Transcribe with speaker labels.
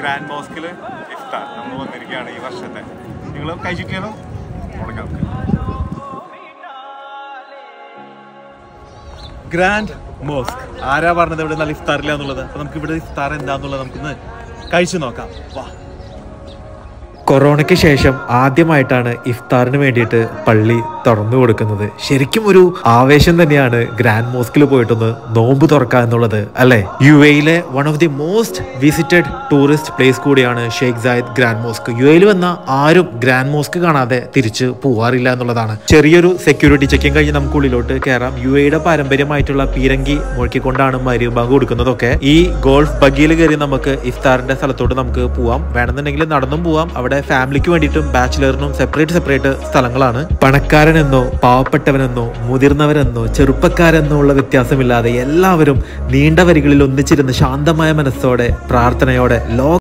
Speaker 1: grand മോസ്കിൽ ഇഫ്താർ നമ്മൾ വന്നിരിക്കുകയാണ് ഈ വർഷത്തെ നിങ്ങൾ കഴിച്ചിട്ടില്ലല്ലോ തുടങ്ങാം ഗ്രാൻഡ് മോസ്ക് ആരാ പറഞ്ഞത് ഇവിടെ നല്ല ഇഫ്താറില്ല എന്നുള്ളത് അപ്പൊ നമുക്ക് ഇവിടെ ഇഫ്താർ എന്താന്നുള്ളത് നമുക്കൊന്ന് കഴിച്ചു നോക്കാം വാ
Speaker 2: കൊറോണയ്ക്ക് ശേഷം ആദ്യമായിട്ടാണ് ഇഫ്താറിന് വേണ്ടിയിട്ട് പള്ളി തുറന്നു കൊടുക്കുന്നത് ശരിക്കും ഒരു ആവേശം തന്നെയാണ് ഗ്രാൻഡ് മോസ്കിൽ പോയിട്ടൊന്ന് നോമ്പ് തുറക്കുക എന്നുള്ളത് അല്ലെ യു എയിലെ one of the most visited tourist place കൂടിയാണ് Sheikh Zayed grand mosque U എയിൽ വന്ന ആരും ഗ്രാൻഡ് മോസ്ക് കാണാതെ തിരിച്ച് പോവാറില്ല എന്നുള്ളതാണ് ചെറിയൊരു സെക്യൂരിറ്റി ചെക്കിംഗ് കഴിഞ്ഞ് നമുക്ക് ഉള്ളിലോട്ട് കയറാം യു എയുടെ പാരമ്പര്യമായിട്ടുള്ള പീരങ്കി മുഴക്കിക്കൊണ്ടാണ് മരുബാങ്ക് കൊടുക്കുന്നതൊക്കെ ഈ ഗോൾഫ് ബഗിയിൽ കയറി നമുക്ക് ഇഫ്താറിന്റെ സ്ഥലത്തോട്ട് നമുക്ക് പോവാം വേണമെന്നുണ്ടെങ്കിൽ നടന്നും പോവാം അവിടെ ഫാമിലിക്ക് വേണ്ടിയിട്ടും ബാച്ചിലറിനും സെപ്പറേറ്റ് സെപ്പറേറ്റ് സ്ഥലങ്ങളാണ് പണക്കാരനെന്നോ പാവപ്പെട്ടവനെന്നോ മുതിർന്നവരെന്നോ ചെറുപ്പക്കാരെന്നോ ഉള്ള വ്യത്യാസമില്ലാതെ എല്ലാവരും നീണ്ട വരികളിൽ ഒന്നിച്ചിരുന്ന് ശാന്തമായ മനസ്സോടെ പ്രാർത്ഥനയോടെ ലോ